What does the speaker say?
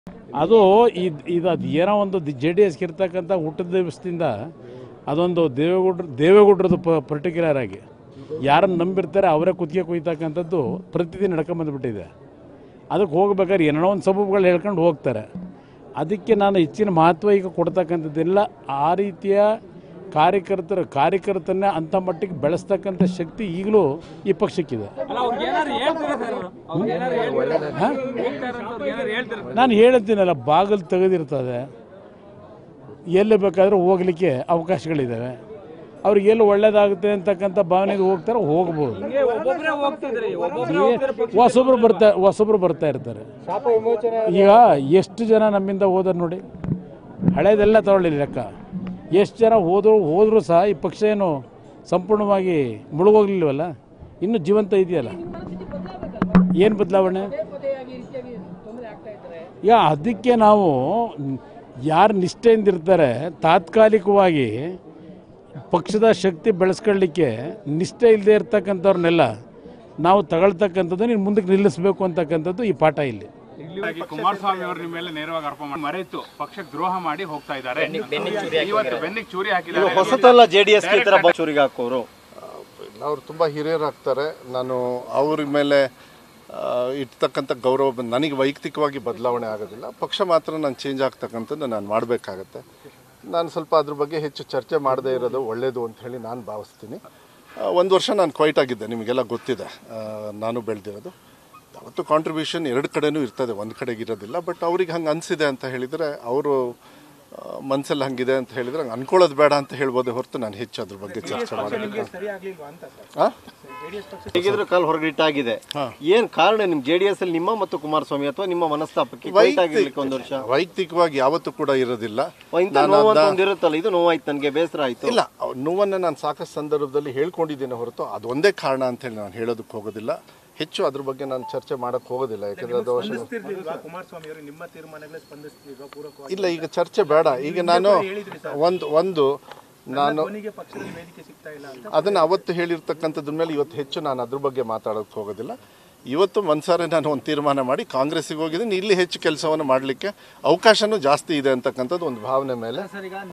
ಅದು ಇದು ಇದು ಅದು ಏನೋ ಒಂದು ಜೆ ಡಿ ಎಸ್ಗೆ ಇರ್ತಕ್ಕಂಥ ಹುಟ್ಟದ ದಿವಸದಿಂದ ಅದೊಂದು ದೇವೇಗೌಡ್ರ ದೇವೇಗೌಡ್ರದ್ದು ಪ ಪರ್ಟಿಕ್ಯುಲರ್ ಆಗಿ ಯಾರನ್ನು ನಂಬಿರ್ತಾರೆ ಅವರೇ ಕುತ್ತಿಗೆ ಕುಯ್ತಕ್ಕಂಥದ್ದು ಪ್ರತಿದಿನ ನಡ್ಕೊಂಬಂದ್ಬಿಟ್ಟಿದೆ ಅದಕ್ಕೆ ಹೋಗ್ಬೇಕಾದ್ರೆ ಏನೋ ಒಂದು ಸಬೂಬುಗಳು ಹೇಳ್ಕೊಂಡು ಹೋಗ್ತಾರೆ ಅದಕ್ಕೆ ನಾನು ಹೆಚ್ಚಿನ ಮಹತ್ವ ಈಗ ಕೊಡ್ತಕ್ಕಂಥದ್ದಿಲ್ಲ ಆ ರೀತಿಯ ಕಾರ್ಯಕರ್ತರು ಕಾರ್ಯಕರ್ತರನ್ನ ಅಂಥ ಮಟ್ಟಿಗೆ ಬೆಳೆಸ್ತಕ್ಕಂಥ ಶಕ್ತಿ ಈಗಲೂ ಈ ಪಕ್ಷಕ್ಕಿದೆ ಅಲ್ಲ ಅವ್ರಿಗೆ ಏನಾದ್ರು ಹೇಳ್ತೀರಾ ಸರ್ ಅವ್ರಿಗೆ ಏನಾದ್ರು ಹೇಳ್ತೀರಾ ಹಾಂ ಹೋಗ್ತಾ ಇರೋಂಥವ್ರಿಗೆ ಏನಾದ್ರು ಹೇಳ್ತೀರಾ ನಾನು ಹೇಳ್ತೀನಲ್ಲ ಬಾಗಿಲು ತೆಗೆದಿರ್ತದೆ ಎಲ್ಲಿ ಬೇಕಾದರೂ ಹೋಗಲಿಕ್ಕೆ ಅವಕಾಶಗಳಿದ್ದಾವೆ ಅವ್ರಿಗೆ ಎಲ್ಲಿ ಒಳ್ಳೇದಾಗುತ್ತೆ ಅಂತಕ್ಕಂಥ ಭಾವನೆಗೆ ಹೋಗ್ತಾರೆ ಹೋಗ್ಬೋದು ಹಿಂಗೆ ಒಬ್ಬೊಬ್ರೇ ಹೋಗ್ತಿದ್ರಿ ಒಬ್ಬೊಬ್ರೇ ಹೋಗ್ತಾರೆ ಪಕ್ಷ ಹೊಸೊಬ್ರು ಬರ್ತಾ ಹೊಸೊಬ್ರು ಬರ್ತಾ ಇರ್ತಾರೆ ಈಗ ಎಷ್ಟು ಜನ ನಮ್ಮಿಂದ ಹೋದ್ರು ನೋಡಿ ಹಳೇದೆಲ್ಲ ತಗೊಳ್ಳಿ ಲೆಕ್ಕ ಎಷ್ಟು ಜನ ಹೋದ್ರು ಹೋದರೂ ಸಹ ಈ ಪಕ್ಷ ಏನು ಸಂಪೂರ್ಣವಾಗಿ ಮುಳುಗೋಗ್ಲಿಲ್ವಲ್ಲ ಇನ್ನೂ ಜೀವಂತ ಇದೆಯಲ್ಲ ಏನು ಬದಲಾವಣೆ ಈಗ ಅದಕ್ಕೆ ನಾವು ಯಾರು ನಿಷ್ಠೆಯಿಂದ ಇರ್ತಾರೆ ತಾತ್ಕಾಲಿಕವಾಗಿ ಪಕ್ಷದ ಶಕ್ತಿ ಬೆಳೆಸ್ಕೊಳ್ಳಿಕ್ಕೆ ನಿಷ್ಠೆ ಇಲ್ಲದೆ ಇರ್ತಕ್ಕಂಥವ್ರನ್ನೆಲ್ಲ ನಾವು ತಗೊಳ್ತಕ್ಕಂಥದ್ದು ನೀನು ಮುಂದಕ್ಕೆ ನಿಲ್ಲಿಸಬೇಕು ಅಂತಕ್ಕಂಥದ್ದು ಈ ಪಾಠ ಇಲ್ಲಿ ಹಾಗಾಗಿ ಕುಮಾರಸ್ವಾಮಿ ಅವ್ರ ನಿಮ್ಮ ಮೇಲೆ ನೇರವಾಗಿ ಆರೋಪ ಮಾಡಿ ಮರೆತು ಪಕ್ಷಕ್ಕೆ ದ್ರೋಹ ಮಾಡಿ ಹೋಗ್ತಾ ಇದ್ದಾರೆ ಇವತ್ತು ಬೆನ್ನಿಗೆ ಚೂರಿ ಹಾಕಿದ್ದಾರೆ ಹೊಸತಲ್ಲ ಜೆಡಿಎಸ್ ಈ ತರ ಚೂರಿಗೆ ಹಾಕೋರು ಅವ್ರು ತುಂಬ ಹಿರಿಯರಾಗ್ತಾರೆ ನಾನು ಅವ್ರ ಮೇಲೆ ಆ, ಇರ್ತಕ್ಕಂಥ ಗೌರವ ಬಂದು ನನಗೆ ವೈಯಕ್ತಿಕವಾಗಿ ಬದಲಾವಣೆ ಆಗೋದಿಲ್ಲ ಪಕ್ಷ ಮಾತ್ರ ನಾನು ಚೇಂಜ್ ಆಗ್ತಕ್ಕಂಥದ್ದು ನಾನು ಮಾಡಬೇಕಾಗತ್ತೆ ನಾನು ಸ್ವಲ್ಪ ಅದ್ರ ಬಗ್ಗೆ ಹೆಚ್ಚು ಚರ್ಚೆ ಮಾಡದೇ ಇರೋದು ಒಳ್ಳೆಯದು ಅಂತ ಹೇಳಿ ನಾನು ಭಾವಿಸ್ತೀನಿ ಒಂದು ವರ್ಷ ನಾನು ಕ್ವೈಟ್ ಆಗಿದ್ದೆ ನಿಮಗೆಲ್ಲ ಗೊತ್ತಿದೆ ಆ, ನಾನು ಬೆಳೆದಿರೋದು ಅವತ್ತು ಕಾಂಟ್ರಿಬ್ಯೂಷನ್ ಎರಡು ಕಡೆನೂ ಇರ್ತದೆ ಒಂದು ಕಡೆಗೆ ಇರೋದಿಲ್ಲ ಬಟ್ ಅವ್ರಿಗೆ ಹಂಗೆ ಅನಿಸಿದೆ ಅಂತ ಹೇಳಿದರೆ ಅವರು ಮನಸ್ಸಲ್ಲಿ ಹಂಗಿದೆ ಅಂತ ಹೇಳಿದ್ರೆ ಹಂಗೆ ಅನ್ಕೊಳ್ಳೋದು ಬೇಡ ಅಂತ ಹೇಳ್ಬೋದೇ ಹೊರತು ನಾನು ಹೆಚ್ಚು ಅದ್ರ ಬಗ್ಗೆ ಚರ್ಚೆ ಮಾಡೋದಿಲ್ಲ ಆ? ಹೇಗಿದ್ರು ಕಾಲ್ ಹೊರಗಿಟ್ಟಾಗಿದೆ ಏನ್ ಕಾರಣ ನಿಮ್ ಜೆಡಿಎಸ್ ಅಲ್ಲಿ ನಿಮ್ಮ ಮತ್ತು ಕುಮಾರಸ್ವಾಮಿ ಅಥವಾ ನಿಮ್ಮ ಮನಸ್ತಾಪಕ್ಕೆ ಫೈಟ್ ಆಗಿರ್ಲಿಕ್ಕೆ ಒಂದು ವರ್ಷ ವೈಯಕ್ತಿಕವಾಗಿ ಯಾವತ್ತೂ ಕೂಡ ಇರೋದಿಲ್ಲ ಓ, ಇಂಥ ನಾನು ನೋವು ಅಂತ ಅದ್ನ- ಒಂದ್ ಇರುತ್ತಲ್ಲ ಇದು ನೋವಾಯ್ತು ನನಗೆ ಬೇಸರ ಆಯ್ತು ಇಲ್ಲ ಅವ್ರ ನೋವನ್ನು ನಾನು ಸಾಕಷ್ಟು ಸಂದರ್ಭದಲ್ಲಿ ಹೇಳ್ಕೊಂಡಿದ್ದೇನೆ ಹೊರತು ಅದೊಂದೇ ಕಾರಣ ಅಂತ ಹೇಳಿ ನಾನು ಹೇಳೋದಕ್ಕೆ ಹೋಗೋದಿಲ್ಲ ಹೆಚ್ಚು ಅದ್ರ ಬಗ್ಗೆ ನಾನು ಚರ್ಚೆ ಮಾಡಕ್ ಹೋಗೋದಿಲ್ಲ ಯಾಕಂದ್ರೆ ಅದು ಅವಶ್ಯ ಕುಮಾರಸ್ವಾಮಿ ಅವರು ನಿಮ್ಮ ತೀರ್ಮಾನಗಳೇ ಸ್ಪಂದಿಸ್ತಿಲ್ವಾ ಪೂರಕವಾಗಿ ಇಲ್ಲ ಈಗ ಚರ್ಚೆ ಬೇಡ ಈಗ ನಾನು ಒಂದು ಒಂದು ನಾನು ಅವನಿಗೆ ಪಕ್ಷದಲ್ಲಿ ವೇದಿಕೆ ಸಿಗ್ತಾ ಇಲ್ಲ ಅಂತ ಅದನ್ನು ಅವತ್ತು ಹೇಳಿರ್ತಕ್ಕಂಥದ್ರ ಮೇಲೆ ಇವತ್ತು ಹೆಚ್ಚು ನಾನು ಅದ್ರ ಬಗ್ಗೆ ಮಾತಾಡೋಕ್ಕೆ ಹೋಗೋದಿಲ್ಲ ಇವತ್ತು ಮನ್ಸಾರೆ ನಾನು ಒಂದು ತೀರ್ಮಾನ ಮಾಡಿ ಕಾಂಗ್ರೆಸ್ಸಿಗೆ ಹೋಗಿದ್ದೀನಿ ಇಲ್ಲಿ ಹೆಚ್ಚು ಕೆಲಸವನ್ನು ಮಾಡಲಿಕ್ಕೆ ಅವಕಾಶನೂ ಜಾಸ್ತಿ ಇದೆ ಅಂತಕ್ಕಂಥದ್ದು ಒಂದು ಭಾವನೆ ಮೇಲೆ